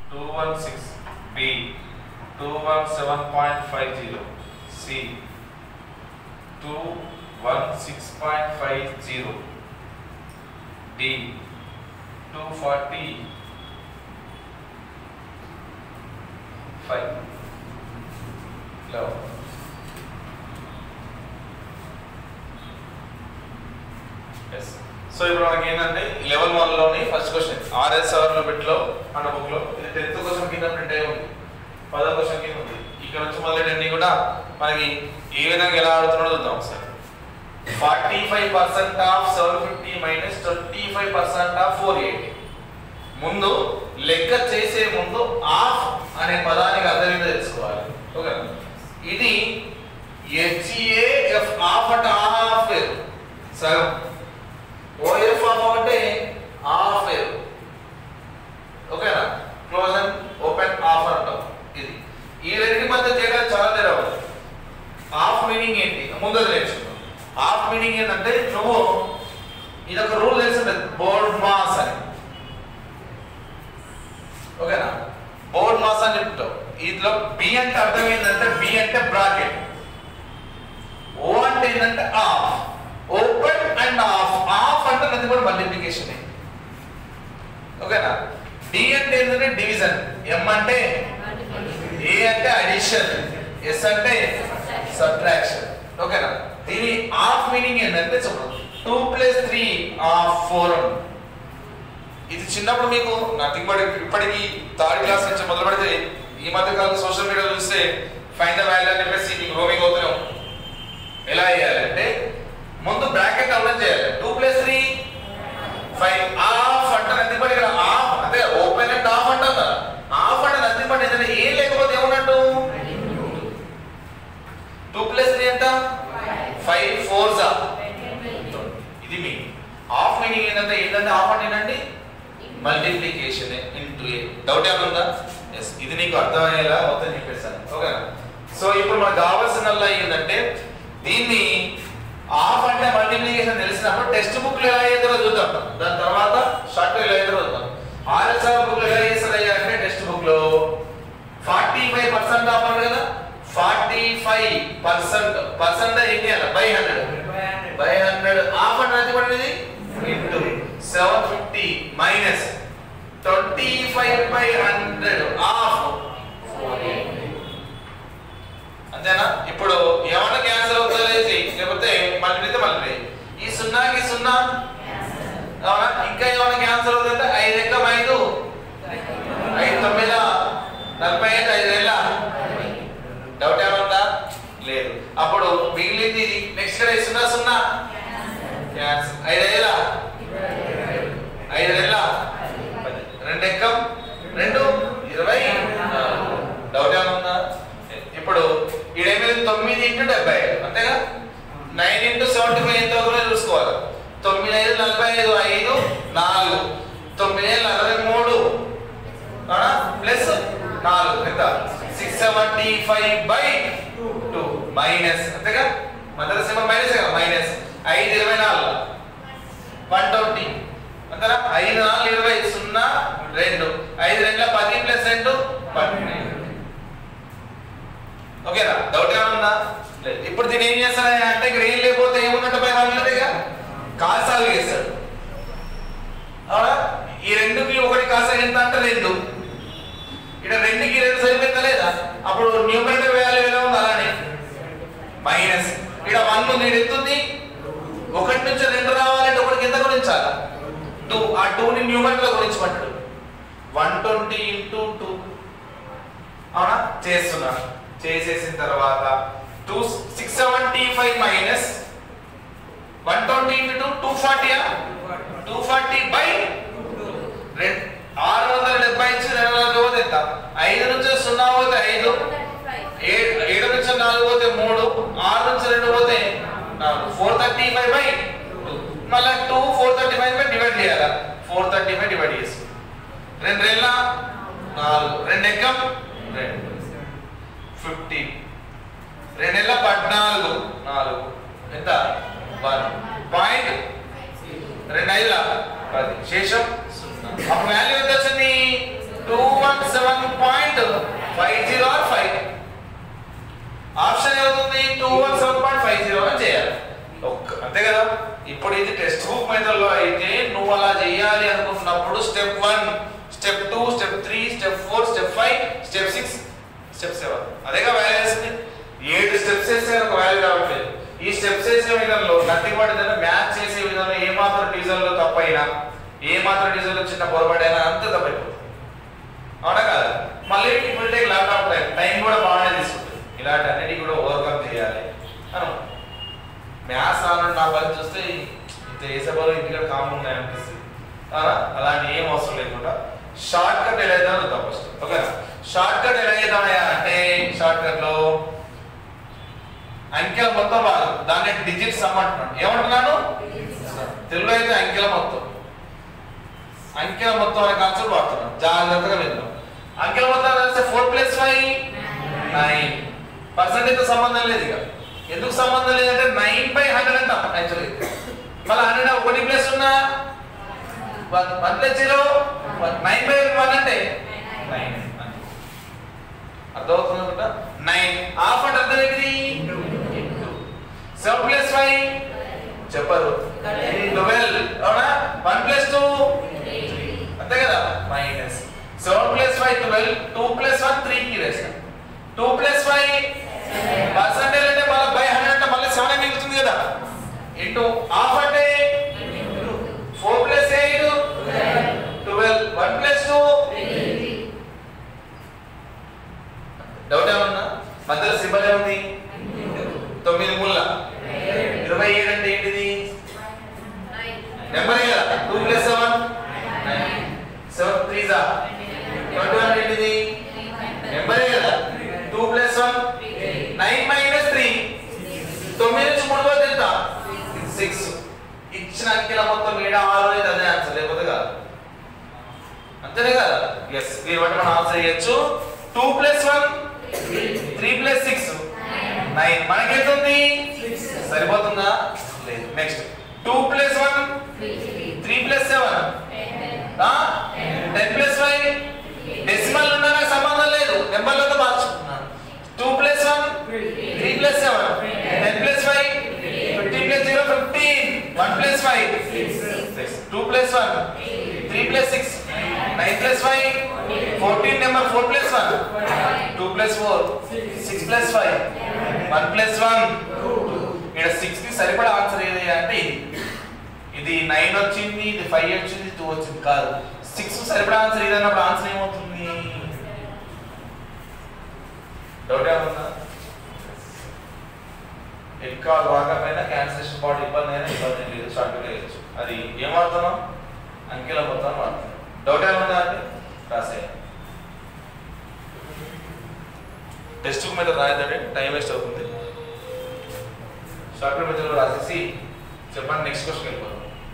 Two one six B two one seven point five zero C two one six point five zero D two forty five ఇలా yes so ఇప్పుడు మనకి ఏంటంటే level one లోని first question RSR bit లో మన book లో ఇది tenth question కింద ప్రింట్ అయి ఉంది పదో క్వశ్చన్ కింద ఉంది ఇక్కడ నుంచి మొదలెట్టి అన్ని కూడా మనకి ఏ విధంగా ఎలా ఆడుతున్నాడో చూద్దాం ఒకసారి forty five percent of seven fifty minus twenty five percent of four eighty ముందు లెక్క చేసే ముందు ఆఫ్ అనే పదానికి అర్థం ఏంటో తెలుసుకోవాలి ఓకే ఇది హెచ్ఏఎఫ్ ఆఫ్ అంటే ఆఫ్ వేరు సగం ఓఎఫ్ ఆఫ్ అంటే ఆఫ్ వేరు ఓకేనా క్లోజ్ అండ్ ఓపెన్ ఆఫ్ అంటాం ఇది ఈ రెండింటి మధ్య తేడా చాలా తేడా ఉంది ఆఫ్ మీనింగ్ ఏంటి ముందు అది నేర్చుకుందాం ఆఫ్ మీనింగ్ ఏంటంటే నువ్వు ఇది ఒక రూల్ తెలిసింది బోర్డ్ మాస్ అని ఓకేనా బోర్డ్ మాస్ అని చెప్తావు ఇందులో బి అంటే అర్థం ఏంటంటే బి అంటే బ్రాకెట్ ఓ అంటే ఏంటంటే of open and of of అంటే అది కూడా మల్టిప్లికేషన్ ఓకేనా డి అంటే ఏంటంటే డివిజన్ ఎం అంటే ఏ అంటే అడిషన్ ఎస్ అంటే సబ్ట్రాక్షన్ ఓకేనా దీని ఆఫ్ మీనింగ్ ఏంటంటే చెప్పండి two plus three of four ఇది చిన్నప్పుడు మీకు నథింగ్ బట్ ఇప్పటికి థర్డ్ క్లాస్ నుంచి మొదలు పెడితే ఈ మధ్య కాలం సోషల్ మీడియా చూస్తే ఫైన్ ద వాల్యూ అని చెప్పేసి మీకు రోమింగ్ అవుతున్నాం ఎలా చేయాలంటే ముందు బ్రాకెట్ అవుట్ చేయాలి two plus three five of అంటే నథింగ్ బట్ ఇక్కడ ఆఫ్ అంటే ఓపెన్ అండ్ ఆఫ్ అంటాం కదా ఆఫ్ అంటే నథింగ్ బట్ ఏదైనా ఏం లేకపోతే ఏమన్నట్టు టూ ప్లస్ త్రీ ఎంత ఫైవ్ ఫోర్ జా ఇది మీ ఆఫ్ మీనింగ్ ఏంటంటే ఏంటంటే ఆఫ్ అంటే ఏంటంటే మల్టిప్లికేషన్ ఇంటూ ఏ డౌట్ ఏమైనా ఉందా ఎస్ ఇది నీకు అర్థమయ్యేలా మొత్తం చెప్పేస్తాను ఓకేనా సో ఇప్పుడు మనకు కావాల్సిందల్లా ఏంటంటే దీన్ని ఆఫ్ అంటే మల్టిప్లికేషన్ తెలిసినప్పుడు టెక్స్ట్ బుక్ లో ఎలా చేస్తారో చూద్దాం దాని తర్వాత షార్ట్ ఎలా చేస్తారో చూద్దాం ఆర్ఎస్ఆర్ బుక్ లో ఎలా చేస్తారయ్యా అంటే టెక్స్ట్ బుక్ లో ఫార్టీ ఫైవ్ పర్సెంట్ ఆఫ్ అన్నారు కదా ఫార్టీ ఫైవ్ పర్సెంట్ పర్సెంట్ ఏం చేయాలి by hundred by hundred of అంటే అది పడింది into seven fifty minus twenty five by hundred of అంతేనా ఇప్పుడు ఏమన్నా క్యాన్సర్ అవుతుందో లేచి లేకపోతే మళ్ళీ అయితే మళ్ళీ ఈ సున్నాకి సున్నా అవునా ఇంకా ఏమన్నా క్యాన్సర్ అవుతుందంటే ఐదు ఎక్కం ఐదు ఐదు తొమ్మిది నలభై ఐదు ఐదు వేల డౌట్ ఏమన్నా లేదు అప్పుడు మిగిలింది ఇది నెక్స్ట్ ఇక్కడ సున్నా సున్నా క్యాన్సర్ ఐదు వేల ఐదు వేల పది. రెండు ఎక్కం రెండు ఇరవై నాలుగు. డౌట్ ఏమైనా ఉందా ఇప్పుడు ఈడేమైంది తొమ్మిది ఇంటూ డెబ్బై ఐదు అంతేగా నైన్ ఇంటూ సెవెంటీ ఫైవ్ ఎంత అవుతుందో చూసుకోవాలి తొమ్మిది ఐదు నలభై ఐదు ఐదు నాలుగు తొమ్మిది ఐదు నలభై మూడు అవునా ప్లస్ నాలుగు ఎంత six seventy five by two minus అంతేగా మధ్యలో సింబల్ మైనస్ కదా మైనస్ ఐదు ఇరవై నాలుగు వన్ ట్వంటీ అంతేనా ఐదు నాలుగు ఇరవై సున్నా రెండు ఐదు రెండుల పది ప్లస్ రెండు పన్నెండు ఓకేనా డౌట్ ఏమైనా ఉందా లేదు. ఇప్పుడు దీన్ని ఏం చేస్తాడు అంటే ఇక్కడ ఏం లేకపోతే ఏమున్నట్టు పై వాళ్ళగా కాసాలు చేస్తాడు అవునా ఈ రెండుకి ఒకటి కాసా ఎంత అంటే రెండు ఇక్కడ రెండుకి రెండు సరిపోయిందా లేదా అప్పుడు న్యూమరేటర్ వాల్యూ ఎలా ఉంది అలానే మైనస్ ఇక్కడ వన్ ఉంది ఇక్కడ ఎంత ఉంది ఒకటి నుంచి రెండు రావాలంటే ఒకటికి ఎంత గురించాలా టూ ఆ టూని న్యూమరేటర్ గురించమంటాడు వన్ ట్వంటీ ఇంటూ టూ అవునా చేస్తున్నాను చేసేసిన తర్వాత two six seventy five minus one twenty into two two forty two forty by రెండు ఆరు వందల డెబ్బై నుంచి రెండు వందల పోతే ఎంత ఐదు నుంచి సున్నా పోతే ఐదు ఏడు ఏడు నుంచి నాలుగు పోతే మూడు ఆరు నుంచి రెండు పోతే నాలుగు four thirty five by two మళ్ళీ two four thirty five by divide చేయాలా ఫోర్ థర్టీ ఫైవ్ డివైడ్ చేసి రెండు రెళ్ళ నాలుగు రెండు ఎక్కం రెండు ఫిఫ్టీ రెండు నెలల పద్నాలుగు నాలుగు ఎంత వన్ పాయింట్ రెండు ఐదుల పది శేషం సున్నా అప్పుడు వాల్యూ ఎంత వచ్చింది టూ వన్ సెవెన్ అంతే కదా ఇప్పుడు ఇది టెక్స్ట్ బుక్ మెథడ్ లో అయితే నువ్వు అలా చేయాలి అనుకున్నప్పుడు step one step two step three step four step five step six step seven అదేగా వాల్యూ వేసింది ఏడు స్టెప్స్ వేస్తే ఒక వాల్యూ రావట్లేదు ఈ స్టెప్స్ వేసే విధానంలో నథింగ్ బట్ ఏదైనా మ్యాథ్ చేసే విధానంలో ఏ మాత్రం డీజల్ లో తప్పైనా ఏ మాత్రం డీజల్ లో చిన్న పొరపాటైనా అంత తప్పైపోతుంది అవునా కదా మళ్ళీ ఇప్పుడు టేక్ ల్యాప్టాప్ టైం టైం కూడా బాగానే తీసుకుంటుంది ఇలాంటి అన్నిటి కూడా ఓవర్కమ్ చేయాలి అను మ్యాథ్స్ ఆనండి నా పని చూస్తే ఇంత వేసే బదులు ఇంటికాడ కామన్ ఉన్నాయి అనిపిస్తుంది అవునా అలాంటి ఏం అవసరం లేకుండా షార్ట్ కట్ ఎలా అయితే చూద్దాం ఫస్ట్ ఓకేనా షార్ట్ కట్ ఎలా చేద్దామయ్యా అంటే షార్ట్ కట్ లో అంకెల మొత్తం భాగం దాన్ని డిజిట్స్ అమ్మంటున్నాను ఏమంటున్నాను తెలుగులో అయితే అంకెల మొత్తం అంకెల మొత్తం అనే కాన్సెప్ట్ వాడుతున్నాం జాగ్రత్తగా విందాం అంకెల మొత్తం రాస్తే four plus five nine percentage సంబంధం లేదు ఇక ఎందుకు సంబంధం లేదంటే నైన్ బై హండ్రెడ్ అంటాం యాక్చువల్లీ మళ్ళీ హండ్రెడ్ ఒకటి ప్లస్ ఉన్నా one one plus zero nine by one అంటే నైన్ అర్థమవుతుంది అనుకుంటా నైన్ హాఫ్ అంటే అర్థం ఏంటిది సెవెన్ ప్లస్ ఫైవ్ చెప్పరు ట్వెల్వ్ అవునా వన్ ప్లస్ టూ అంతే కదా minus seven plus five twelve two plus one three కి వేసాం టూ ప్లస్ ఫైవ్ పర్సెంటేజ్ అంటే మళ్ళీ బై హండ్రెడ్ అంటే మళ్ళీ సెవెన్ మిగులుతుంది కదా ఇంటూ హాఫ్ అంటే four plus eight twelve one plus two doubt ఏమన్నా మధ్యలో సింబల్ ఏముంది తొమ్మిది ముళ్ళ ఇరవై ఏడు అంటే ఏంటిది నెంబర్ కదా two plus seven seven three జా ట్వంటీ వన్ ఏంటిది నెంబరే కదా two plus one nine minus three తొమ్మిది నుంచి మూడు పోతే ఎంత సిక్స్ ఇచ్చిన అంకెల మొత్తం ఏడు ఆరు అయితే అదే ఆన్సర్ లేకపోతే కాదు అంతేనే కదా ఎస్ మీరు బట్టి మనం ఆన్సర్ చేయొచ్చు two plus one three plus six nine మనకి ఎంత ఉంది సరిపోతుందా లేదు next two plus one three plus seven ten plus five decimal ఉన్నా నాకు సంబంధం లేదు నెంబర్లతో మార్చుకున్నాను two plus one three plus seven ten plus five fifteen plus zero fifteen one plus five two plus one three plus six nine plus five fourteen number four plus one two plus four six plus five one plus one ఇక్కడ six కి సరిపడా answer ఏది అంటే ఇది ఇది nine వచ్చింది ఇది five వచ్చింది టూ వచ్చింది కాదు సిక్స్ సరిపడా ఆన్సర్ ఇది అన్నప్పుడు ఆన్సర్ ఏమవుతుంది డౌట్ ఏమన్నా ఎక్కువ వాకపోయినా క్యాన్సలేషన్ పాటు ఇబ్బంది అయినా ఇబ్బంది ఏం లేదు షార్ట్ వేయచ్చు అది ఏం వాడుతున్నాం అంకెల మొత్తం వాడుతున్నాం డౌట్ ఏమన్నా అంటే రాసే టెక్స్ట్ బుక్ మీద రాయదండి టైం వేస్ట్ అవుతుంది షార్ట్ మెథడ్లో రాసేసి చెప్పండి నెక్స్ట్ క్వశ్చన్ వెళ్ళిపోదాం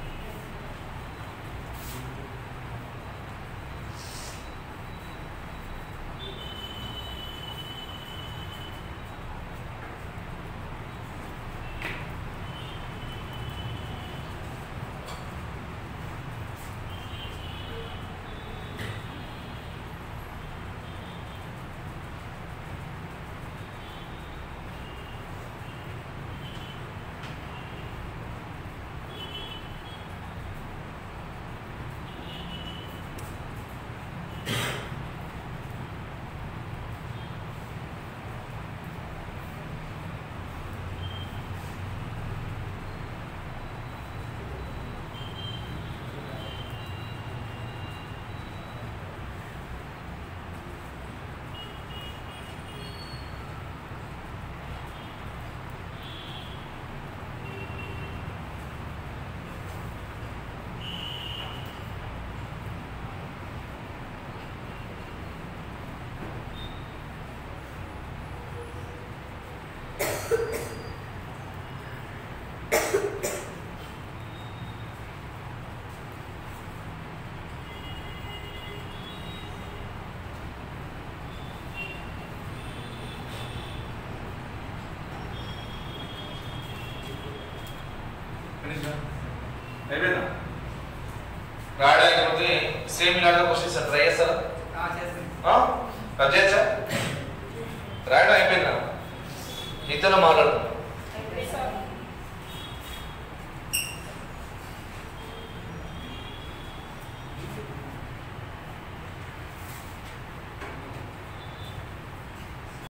అయిపోయిందా రాయడానికి సేమ్ ఇలాంటి క్వశ్చన్స్ ట్రై చేస్తారా కట్ చేయొచ్చా రాయడం అయిపోయిందా నీతోనే మాట్లాడుతున్నా అయిపోయింది సార్